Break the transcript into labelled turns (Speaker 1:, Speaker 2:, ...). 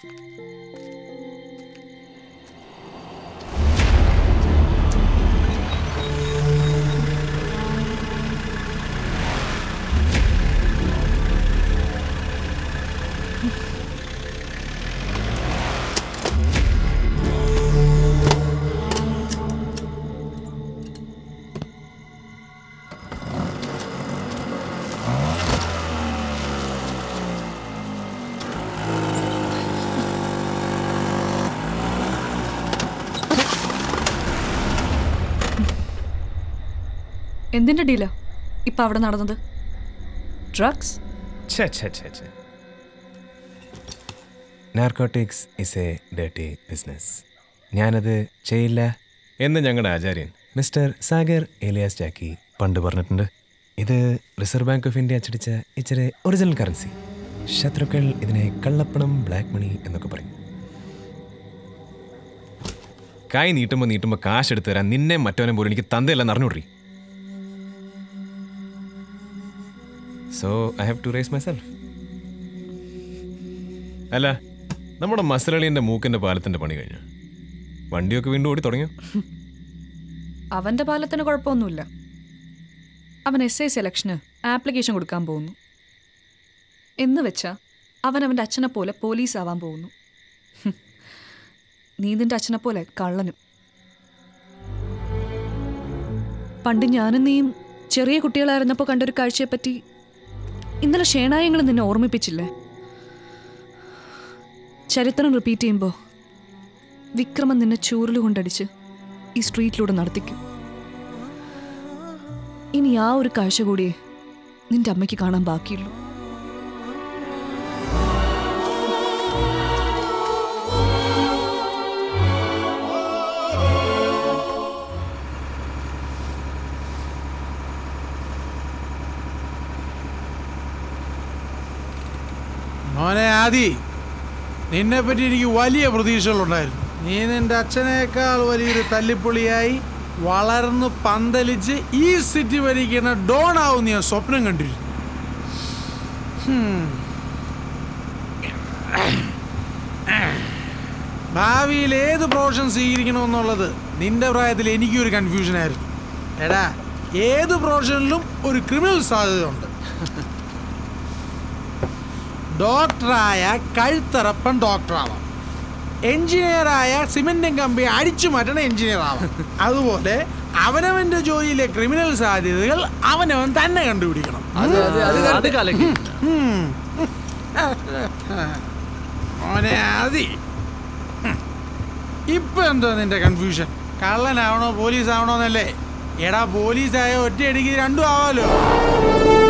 Speaker 1: എന്തിന്റെ ഡീലാ ഇപ്പൊ അവിടെ നടന്നത് ഡ്രഗ്സ്
Speaker 2: ഛേ ഛേ ഛേ ഛേ narcotics is a dirty business ഞാനത് ചെയ്യില്ല എന്ന് ഞങ്ങളുടെ ആചാര്യൻ മിസ്റ്റർ സാഗർ ഏലിയാസ് ജാക്കി പണ്ട് പറഞ്ഞിട്ടുണ്ട് ഇത് റിസർവ് ബാങ്ക് ഓഫ് ഇന്ത്യ അച്ചടിച്ച ഇച്ചിരി ഒറിജിനൽ കറൻസി ശത്രുക്കൾ ഇതിനെ കള്ളപ്പണം ബ്ലാക്ക് മണി എന്നൊക്കെ പറയും കൈ നീട്ടുമ്പോൾ നീട്ടുമ്പോൾ കാശ് എടുത്തു തരാൻ നിന്നെ മറ്റവനെ പോലും എനിക്ക് തന്തയല്ല അറിഞ്ഞുകൊടുറി so I have to raise myself അല്ല നമ്മുടെ മസലളിൻ്റെ മൂക്കിൻ്റെ പാലത്തിൻ്റെ പണി കഴിഞ്ഞു വണ്ടിയൊക്കെ വീണ്ടും ഓടി തുടങ്ങിയോ
Speaker 1: അവന്റെ പാലത്തിന് കുഴപ്പമൊന്നുമില്ല അവൻ എസ് ഐ സെലക്ഷന് ആപ്ലിക്കേഷൻ കൊടുക്കാൻ പോകുന്നു എന്ന് വെച്ചാ അവൻ അവൻ്റെ അച്ഛനെ പോലെ പോലീസ് ആവാൻ പോകുന്നു ഹും. നീ നിന്റെ അച്ഛനെ പോലെ കള്ളനും പണ്ട് ഞാനും നീയും ചെറിയ കുട്ടികളായിരുന്നപ്പോൾ കണ്ടൊരു കാഴ്ചയെപ്പറ്റി ഇന്നലെ ഷേണായങ്ങൾ നിന്നെ ഓർമ്മിപ്പിച്ചില്ലേ ചരിത്രം റിപ്പീറ്റ് ചെയ്യുമ്പോൾ വിക്രമൻ നിന്നെ ചൂരല് കൊണ്ടടിച്ച് ഈ സ്ട്രീറ്റിലൂടെ നടത്തിക്കും ഇനി ആ ഒരു കാഴ്ച കൂടിയേ നിന്റെ അമ്മയ്ക്ക് കാണാൻ ബാക്കിയുള്ളൂ
Speaker 3: മോനെ ആദി നിന്നെ പറ്റി എനിക്ക് വലിയ പ്രതീക്ഷകളുണ്ടായിരുന്നു നീ നിന്റെ അച്ഛനേക്കാൾ വലിയൊരു തല്ലിപ്പൊളിയായി വളർന്നു പന്തലിച്ച് ഈ സിറ്റി ഭരിക്കുന്ന ഡോൺ ആവും ഞാൻ സ്വപ്നം കണ്ടിരുന്നു ഹും. ഭാവിയിൽ ഏത് പ്രൊഫഷൻ സ്വീകരിക്കണമെന്നുള്ളത് നിന്റെ പ്രായത്തിൽ എനിക്കൊരു കൺഫ്യൂഷൻ ആയിരുന്നു എടാ ഏത് പ്രൊഫഷനിലും ഒരു ക്രിമിനൽ സാധ്യതയുണ്ട് ഡോക്ടറായ കഴുത്തറപ്പൻ ഡോക്ടറാവാം എഞ്ചിനീയറായ സിമെന്റും കമ്പി അടിച്ചു മാറ്റണ എഞ്ചിനീയർ ആവാം അതുപോലെ അവനവന്റെ ജോലിയിലെ ക്രിമിനൽ സാധ്യതകൾ അവനവൻ തന്നെ കണ്ടുപിടിക്കണം
Speaker 4: അത് കലക്കി
Speaker 3: ഉം. മോനെ ആദി ഉം. ഇപ്പൊ എന്തോ നിന്റെ കൺഫ്യൂഷൻ കള്ളനാവണോ പോലീസ് ആവണോന്നല്ലേ എടാ പോലീസായ ഒറ്റയടിക്ക് രണ്ടും ആവാലോ